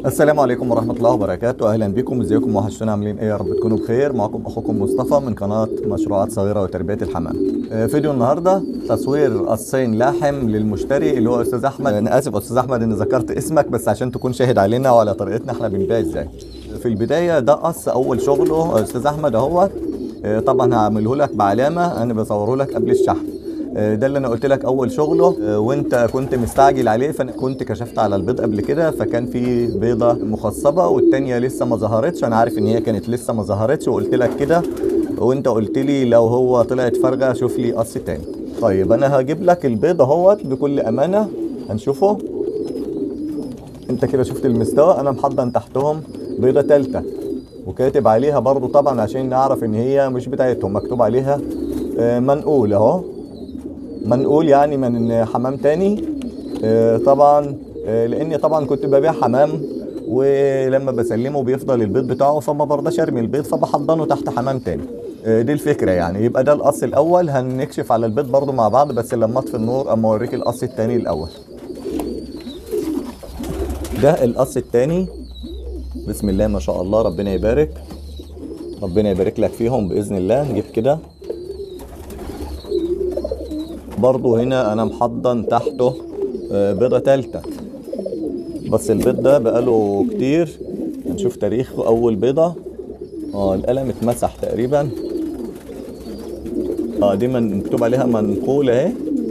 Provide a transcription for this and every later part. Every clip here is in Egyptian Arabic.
السلام عليكم ورحمة الله وبركاته أهلا بكم ازيكم وحشتونا عاملين ايه يا رب تكونوا بخير معكم أخوكم مصطفى من قناة مشروعات صغيرة وتربية الحمام آه، فيديو النهاردة تصوير قصين لاحم للمشتري اللي هو أستاذ أحمد أنا آسف أستاذ أحمد إني ذكرت اسمك بس عشان تكون شاهد علينا وعلى طريقتنا احنا بنبيع ازاي في البداية ده قص أول شغله أستاذ أحمد أهوت آه، طبعا هعمله لك بعلامة أنا بصوره لك قبل الشحن آه، ده اللي انا قلت لك اول شغله آه، وانت كنت مستعجل عليه فانا كنت كشفت على البيض قبل كده فكان في بيضه مخصبه والتانيه لسه ما ظهرتش انا عارف ان هي كانت لسه ما ظهرتش وقلت لك كده وانت قلت لي لو هو طلعت فارغه شوف لي قص تاني طيب انا هجيب لك البيض اهوت بكل امانه هنشوفه انت كده شفت المستوى انا محضن تحتهم بيضه تالته وكاتب عليها برضو طبعا عشان نعرف ان هي مش بتاعتهم مكتوب عليها آه، منقول اهو منقول يعني من حمام تاني آه، طبعا آه، لاني طبعا كنت ببيع حمام ولما بسلمه بيفضل البيض بتاعه فما برضاش ارمي البيض فبحضنه تحت حمام تاني آه، دي الفكره يعني يبقى ده القص الاول هنكشف على البيض برضو مع بعض بس لما اطفي النور اما اوريك القص التاني الاول ده القص التاني بسم الله ما شاء الله ربنا يبارك ربنا يبارك لك فيهم باذن الله نجيب كده برضو هنا انا محضن تحته آه، بيضة تالتة بس البيض ده بقاله كتير هنشوف تاريخه اول بيضة اه القلم اتمسح تقريبا اه دي من مكتوب عليها منقول اهي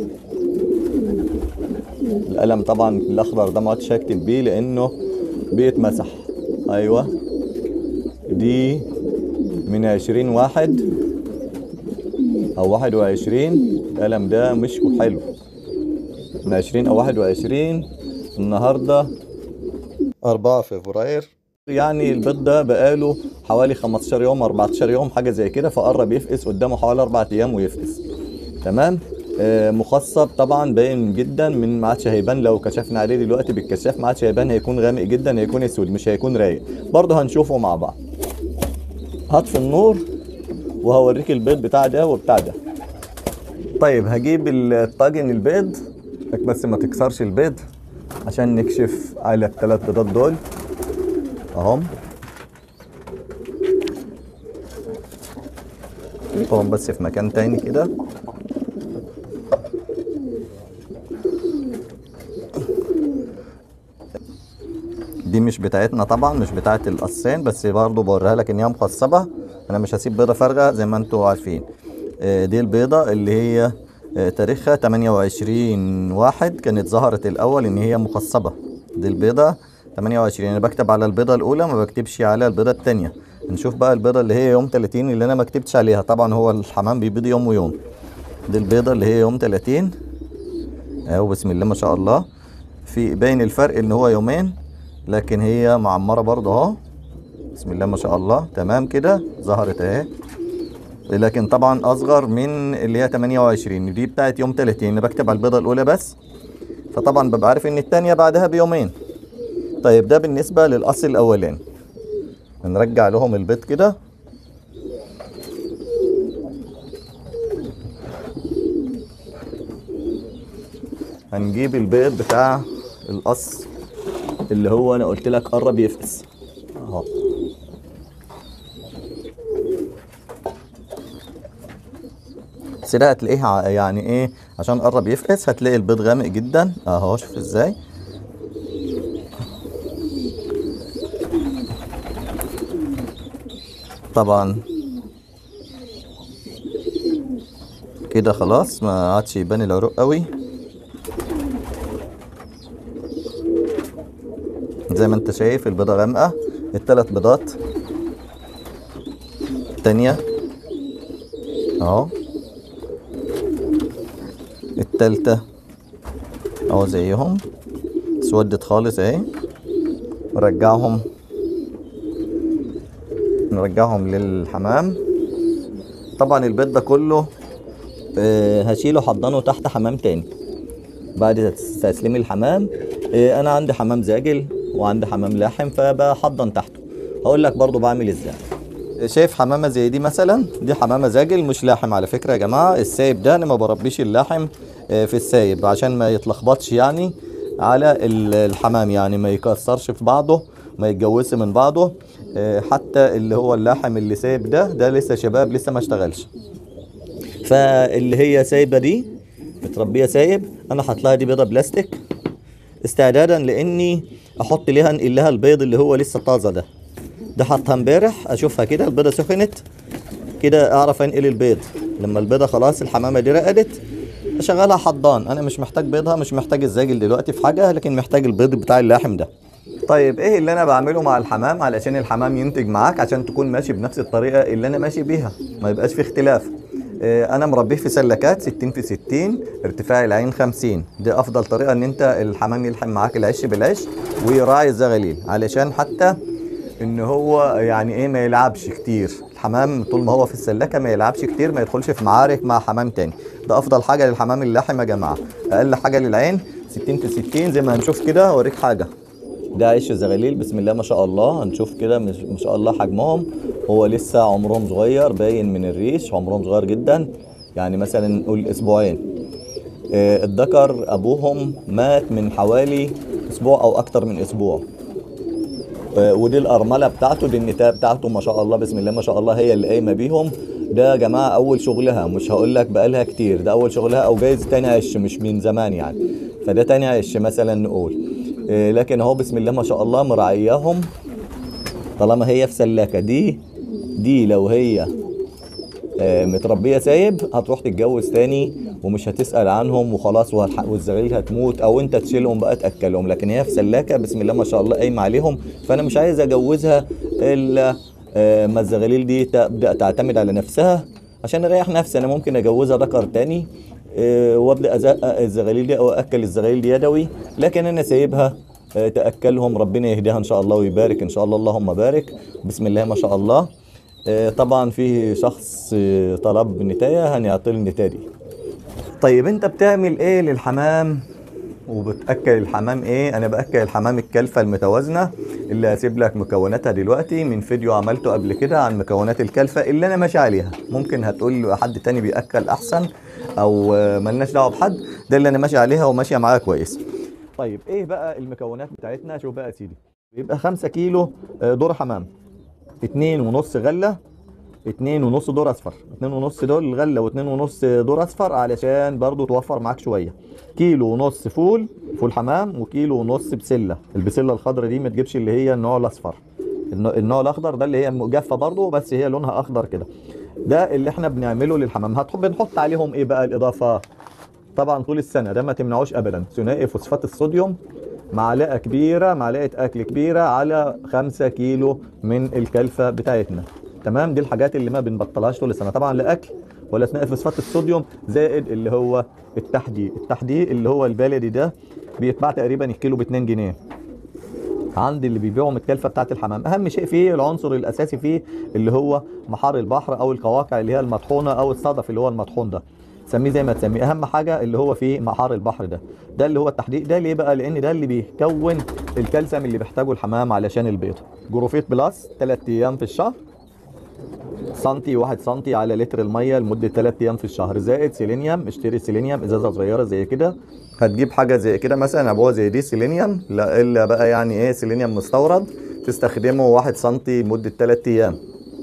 القلم طبعا الاخضر ده ما عدتش هكتب بيه لانه بيتمسح ايوه دي من عشرين واحد او واحد وعشرين القلم ده مش حلو من عشرين او واحد وعشرين النهاردة أربعة فبراير يعني البيض ده بقاله حوالي 15 يوم 14 يوم حاجة زي كده فقرب يفقس قدامه حوالي أربع أيام ويفقس تمام آه مخصب طبعا باين جدا من ما عادش هيبان لو كشفنا عليه دلوقتي بالكشاف ما عادش هيبان هيكون غامق جدا هيكون اسود مش هيكون رايق برضه هنشوفه مع بعض هطفي النور وهوريك البيض بتاع ده وبتاع ده طيب هجيب الطاجن البيض لك بس ما تكسرش البيض عشان نكشف على الثلاث بيضات دول اهم نحطهم بس في مكان تاني كده دي مش بتاعتنا طبعا مش بتاعت القصين بس برضو بوريها لك ان هي مخصبه انا مش هسيب بيضه فارغه زي ما انتوا عارفين آه، دي البيضه اللي هي آه، تاريخها 28 واحد كانت ظهرت الاول ان هي مخصبه دي البيضه 28 انا بكتب على البيضه الاولى ما بكتبش على البيضه الثانيه نشوف بقى البيضه اللي هي يوم 30 اللي انا ما كتبتش عليها طبعا هو الحمام بيبيض يوم ويوم دي البيضه اللي هي يوم 30 اهو بسم الله ما شاء الله في باين الفرق ان هو يومين لكن هي معمره برضه اهو بسم الله ما شاء الله تمام كده ظهرت اهي لكن طبعا اصغر من اللي هي 28 دي بتاعت يوم 30 انا بكتب على البيضه الاولى بس فطبعا ببقى عارف ان الثانيه بعدها بيومين طيب ده بالنسبه للاصل الاولاني نرجع لهم البيض كده هنجيب البيض بتاع القص اللي هو انا قلت لك قرب يفقس اهو بس ده هتلاقيه ع- يعني ايه عشان قرب يفقس هتلاقي البيض غامق جدا اهو شوف ازاي طبعا كده خلاص ما عادش يبان العروق قوي زي ما انت شايف البيضة غامقة التلات بيضات التانية اهو التالتة اهو زيهم اسودت خالص اهي نرجعهم نرجعهم للحمام طبعا البيض ده كله آه، هشيله حضنه تحت حمام تاني بعد تسليم الحمام آه، انا عندي حمام زاجل وعندي حمام لاحم فبحضن تحته هقول لك برضو بعمل ازاي شايف حمامه زي دي مثلا دي حمامه زاجل مش لاحم على فكره يا جماعه السايب ده انا ما بربيش اللاحم آه، في السايب عشان ما يتلخبطش يعني على ال- الحمام يعني ما يكسرش في بعضه ما يتجوزش من بعضه آه، حتى اللي هو اللاحم اللي سايب ده ده لسه شباب لسه ما اشتغلش فاللي هي سايبه دي متربيه سايب انا حاطط لها دي بيضه بلاستيك استعدادا لاني احط ليها انقل لها البيض اللي هو لسه طازه ده ده حطها امبارح اشوفها كده البيضه سخنت كده اعرف انقل البيض لما البيضه خلاص الحمامه دي رقدت اشغلها حضان انا مش محتاج بيضها مش محتاج الزاجل دلوقتي في حاجه لكن محتاج البيض بتاع اللحم ده طيب ايه اللي انا بعمله مع الحمام علشان الحمام ينتج معاك عشان تكون ماشي بنفس الطريقه اللي انا ماشي بيها ما يبقاش في اختلاف آه، انا مربيه في سلكات 60 في 60 ارتفاع العين 50 دي افضل طريقه ان انت الحمام يلحم معاك العش بالعش ويراعي الزغاليل علشان حتى ان هو يعني ايه ما يلعبش كتير الحمام طول ما هو في السلكه ما يلعبش كتير ما يدخلش في معارك مع حمام تاني ده افضل حاجه للحمام اللاحم يا جماعه اقل حاجه للعين 60 في 60 زي ما هنشوف كده اوريك حاجه ده عيش الزغاليل بسم الله ما شاء الله هنشوف كده مش- ما شاء الله حجمهم هو لسه عمرهم صغير باين من الريش عمرهم صغير جدا يعني مثلا نقول اسبوعين آه، الذكر ابوهم مات من حوالي اسبوع او اكتر من اسبوع آه، ودي الارمله بتاعته دي النتايه بتاعته ما شاء الله بسم الله ما شاء الله هي اللي قايمه بيهم ده يا جماعه اول شغلها مش هقول لك بقالها كتير ده اول شغلها او جايز تاني عش مش من زمان يعني فده تاني عش مثلا نقول آه، لكن هو بسم الله ما شاء الله مراعياهم طالما هي في سلاكه دي دي لو هي آه، متربيه سايب هتروح تتجوز تاني ومش هتسال عنهم وخلاص وهتح- والزغاليل هتموت او انت تشيلهم بقى تاكلهم لكن هي في سلاكه بسم الله ما شاء الله قايمه عليهم فانا مش عايز اجوزها الا آه، ما الزغاليل دي تبدا تعتمد على نفسها عشان اريح نفسي انا ممكن اجوزها ذكر تاني آه، وابدا ازقق الزغاليل دي او اكل الزغاليل دي يدوي لكن انا سايبها آه، تاكلهم ربنا يهديها ان شاء الله ويبارك ان شاء الله اللهم بارك بسم الله ما شاء الله آه، طبعا في شخص آه، طلب نتايه هنعطيه النتايه دي طيب انت بتعمل ايه للحمام وبتاكل الحمام ايه انا باكل الحمام الكلفه المتوازنه اللي هسيب لك مكوناتها دلوقتي من فيديو عملته قبل كده عن مكونات الكلفه اللي انا ماشي عليها ممكن هتقول له حد تاني بياكل احسن او آه، ملناش دعوه بحد ده اللي انا ماشي عليها وماشيه معايا كويس طيب ايه بقى المكونات بتاعتنا شوف بقى يا سيدي يبقى 5 كيلو آه، دور حمام اتنين ونص غله اتنين ونص دور اصفر اتنين ونص دول غله واتنين ونص دور اصفر علشان برضو توفر معاك شويه كيلو ونص فول فول حمام وكيلو ونص بسله البسله الخضراء دي ما تجيبش اللي هي النوع الاصفر النوع- النوع الاخضر ده اللي هي مجفه برضو بس هي لونها اخضر كده ده اللي احنا بنعمله للحمام هتحب بنحط عليهم ايه بقى الاضافه طبعا طول السنه ده ما تمنعوش ابدا ثنائي فوسفات الصوديوم معلقه كبيره معلقه اكل كبيره على 5 كيلو من الكلفه بتاعتنا تمام دي الحاجات اللي ما بنبطلهاش طول السنه طبعا لا اكل ولا ثنائي فوسفات الصوديوم زائد اللي هو التحديق التحديق اللي هو البلدي ده بيتباع تقريبا الكيلو ب 2 جنيه عند اللي بيبيعوا من الكلفه بتاعت الحمام اهم شيء فيه العنصر الاساسي فيه اللي هو محار البحر او القواقع اللي هي المطحونه او الصدف اللي هو المطحون ده سميه زي ما تسميه اهم حاجه اللي هو فيه محار البحر ده ده اللي هو التحديق ده ليه بقى لان ده اللي بيكون الكالسيوم اللي بيحتاجه الحمام علشان البيض جروفيت بلس 3 ايام في الشهر سنتي واحد سنتي على لتر الميه لمده 3 ايام في الشهر زائد سيلينيوم اشتري سيلينيوم ازازه صغيره زي كده هتجيب حاجه زي كده مثلا عبوه زي دي سيلينيوم لا الا بقى يعني ايه سيلينيوم مستورد تستخدمه واحد سنتي لمده 3 ايام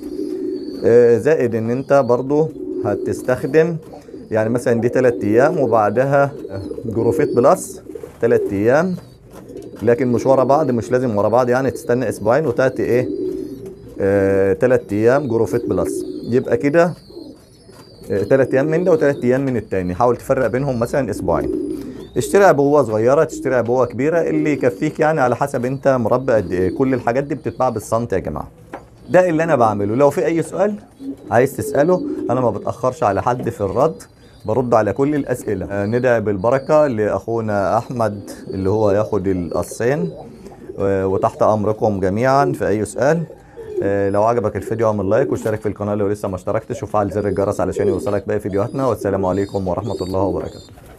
آه، زائد ان انت برضو هتستخدم يعني مثلا دي 3 ايام وبعدها جروفيت بلس 3 ايام لكن مش ورا بعض مش لازم ورا بعض يعني تستنى اسبوعين وتاتي ايه آه، تلات ايام جروفيت بلس يبقى كده آه، تلات ايام من ده وتلات ايام من التاني حاول تفرق بينهم مثلا اسبوعين اشتري عبوه صغيره تشتري عبوه كبيره اللي يكفيك يعني على حسب انت مربي قد ايه كل الحاجات دي بتتباع بالسنتي يا جماعه ده اللي انا بعمله لو في اي سؤال عايز تساله انا ما بتاخرش على حد في الرد برد على كل الاسئله آه، ندعي بالبركه لاخونا احمد اللي هو ياخد القصين آه، وتحت امركم جميعا في اي سؤال آه، لو عجبك الفيديو اعمل لايك واشترك في القناه لو لسه ما اشتركتش وفعل زر الجرس علشان يوصلك باقي فيديوهاتنا والسلام عليكم ورحمه الله وبركاته